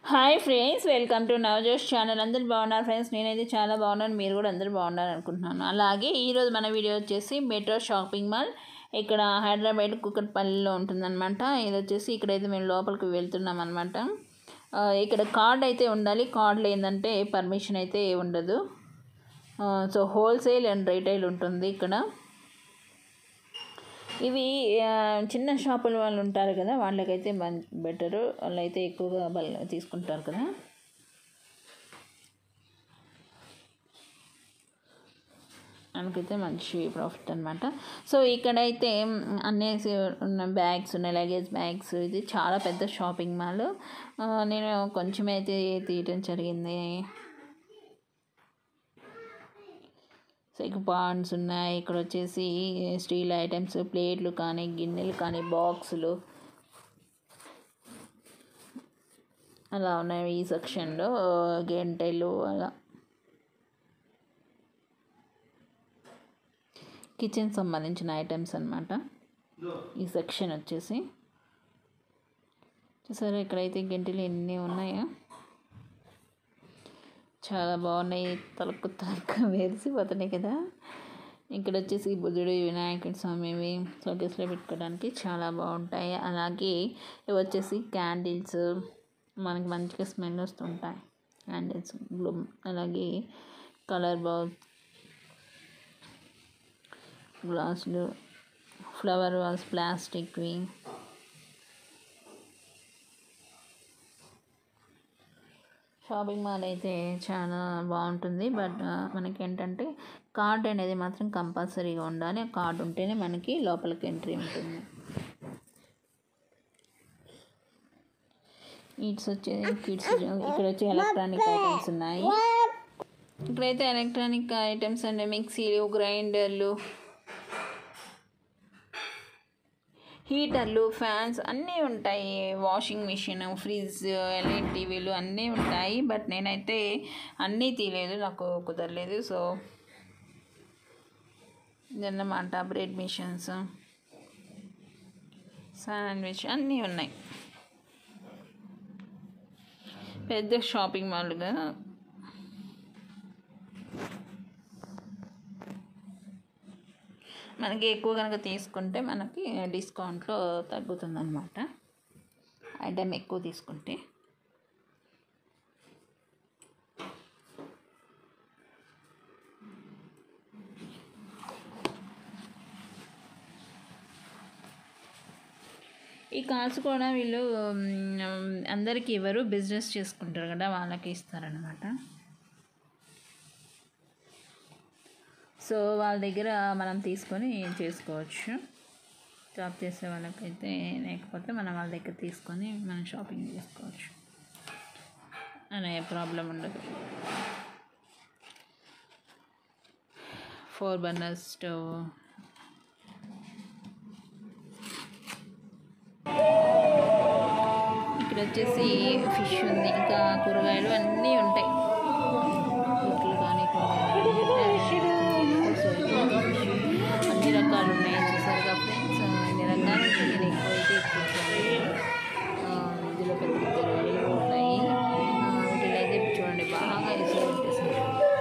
Hi friends welcome to Navajosh channel అందరు బాగున్నారు friends నేనైతే చాలా బాగున్నాను మీరు కూడా అందరూ బాగున్నారు అనుకుంటున్నాను అలాగే ఈరోజు మన వీడియో వచ్చేసి మెట్రో షాపింగ్ మాల్ ఇక్కడ హైదరాబాద్ కుక్కట్పల్లిలో ఉంటుందన్నమాట ఇది వచ్చేసి ఇక్కడైతే మేము లోపలికి వెళ్తున్నాం అనమాట ఇక్కడ కార్డ్ అయితే ఉండాలి కార్డ్ లేదంటే పర్మిషన్ అయితే ఉండదు సో హోల్సేల్ అండ్ రీటైల్ ఉంటుంది ఇక్కడ ఇవి ఆ, చిన్న షాపుల వాళ్ళు ఉంటారు కదా వాళ్ళకైతే మన్ బెటరు వాళ్ళు అయితే ఎక్కువగా బల్ తీసుకుంటారు కదా మనకైతే మంచి ప్రాఫిట్ అనమాట సో ఇక్కడైతే మ్, అన్నీ ఉన్న బ్యాగ్స్ ఉన్నాయి లగేజ్ బ్యాగ్స్ ఇది చాలా పెద్ద షాపింగ్ మాల్ ఆ, నేను కొంచెం అయితే తీయటం జరిగింది సో ఇక పాన్స్ ఉన్నాయి ఇక్కడ వచ్చేసి స్టీల్ ఐటమ్స్ ప్లేట్లు కానీ గిన్నెలు కానీ బాక్సులు అలా ఉన్నాయి ఈ సెక్షన్లో గెంటెలు అలా కిచెన్ సంబంధించిన ఐటమ్స్ అన్నమాట ఈ సెక్షన్ వచ్చేసి చూసారా ఇక్కడైతే గెంటెలు ఎన్ని ఉన్నాయో చాలా బాగున్నాయి తలకు తలకు మెరిసిపోతున్నాయి కదా ఇక్కడ వచ్చేసి బుద్ధుడు వినాయకుడి స్వామివి షోకేస్లో పెట్టుకోవడానికి చాలా బాగుంటాయి అలాగే ఇవి వచ్చేసి క్యాండిల్స్ మనకి మంచిగా స్మెల్ వస్తుంటాయి క్యాండిల్స్ బ్లూ అలాగే కలర్ బౌల్ గ్లాసులు ఫ్లవర్ వాల్స్ ప్లాస్టిక్వి షాపింగ్ మాల్ అయితే చాలా బాగుంటుంది బట్ మనకి ఏంటంటే కార్డ్ అనేది మాత్రం కంపల్సరీగా ఉండాలి ఆ కార్డు ఉంటేనే మనకి లోపలికి ఎంట్రీ ఉంటుంది ఇట్స్ వచ్చే కిడ్స్ ఇక్కడ వచ్చి ఎలక్ట్రానిక్ ఐటమ్స్ ఉన్నాయి ఇక్కడైతే ఎలక్ట్రానిక్ ఐటమ్స్ అంటే మిక్సీలు గ్రైండర్లు హీటర్లు ఫ్యాన్స్ అన్నీ ఉంటాయి వాషింగ్ మిషన్ ఫ్రిడ్జ్ ఎల్ఈడి టీవీలు అన్నీ ఉంటాయి బట్ నేనైతే అన్నీ తీయలేదు నాకు కుదరలేదు సో ఇదన్నమాట బ్రెడ్ మిషన్స్ శాండ్విచ్ అన్నీ ఉన్నాయి పెద్ద షాపింగ్ మాల్గా మనకి ఎక్కువ కనుక తీసుకుంటే మనకి డిస్కౌంట్లో తగ్గుతుందన్నమాట ఐటమ్ ఎక్కువ తీసుకుంటే ఈ కార్డ్స్ కూడా వీళ్ళు మ్, అందరికీ ఇవ్వరు బిజినెస్ చేసుకుంటారు కదా వాళ్ళకి ఇస్తారనమాట సో వాళ్ళ దగ్గర మనం తీసుకొని చేసుకోవచ్చు జాబ్ చేసే వాళ్ళకైతే లేకపోతే మనం వాళ్ళ దగ్గర తీసుకొని మనం షాపింగ్ చేసుకోవచ్చు అనే ప్రాబ్లం ఉండదు ఫోర్ బర్నర్ స్టవ్ ఇక్కడ వచ్చేసి ఫిష్ ఉంది ఇంకా కూరగాయలు అన్నీ ఉంటాయి గుడ్లు కానీ కూరగాయలు కానీ ఉంటాయి. సో ఇక్కడ fish అన్ని రకాలు ఉన్నాయి చూసారుగా ఫ్రెండ్స్ అన్ని రకాలు ఉంటాయి. నేను ఎక్కువ అయితే ఎక్కువ చూడలేదు. ఆ, ఇందులో పెద్ద పెద్ద రొయ్యలు ఉన్నాయి ఆ, వీటిలో అయితే చూడండి బాగా ఇసులు పెట్టేసారు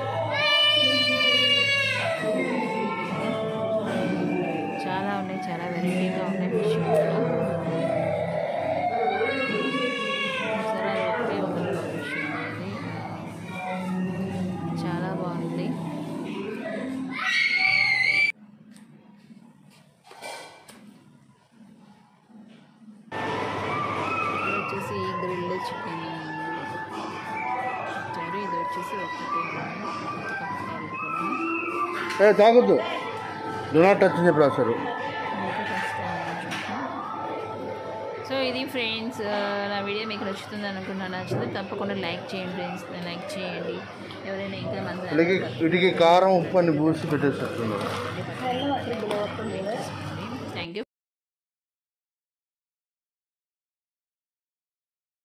చాలా ఉన్నాయి చాలా వెరైటీగా ఉన్నాయి ఫిష్ కూడా సరే ఒకటే ఒక ఫిష్ ఉన్నది చాలా బాగుంది ఇది వచ్చేసి గ్రిల్ చికెన్ ఇచ్చారు ఇది వచ్చేసి ఒకటి ఏ తాగొద్దు డు నాట్ టచ్ అని చెప్పి రాశారు సో ఇది ఫ్రెండ్స్ నా వీడియో మీకు నచ్చుతుంది అనుకున్నాను నచ్చితే తప్పకుండా లైక్ చేయండి ఫ్రెండ్స్ లైక్ చేయండి ఎవరైనా ఇంకా మన వీటికి వీటికి కారం ఉప్పు అని పూసి పెట్టేసేస్తున్నారు ఇందులో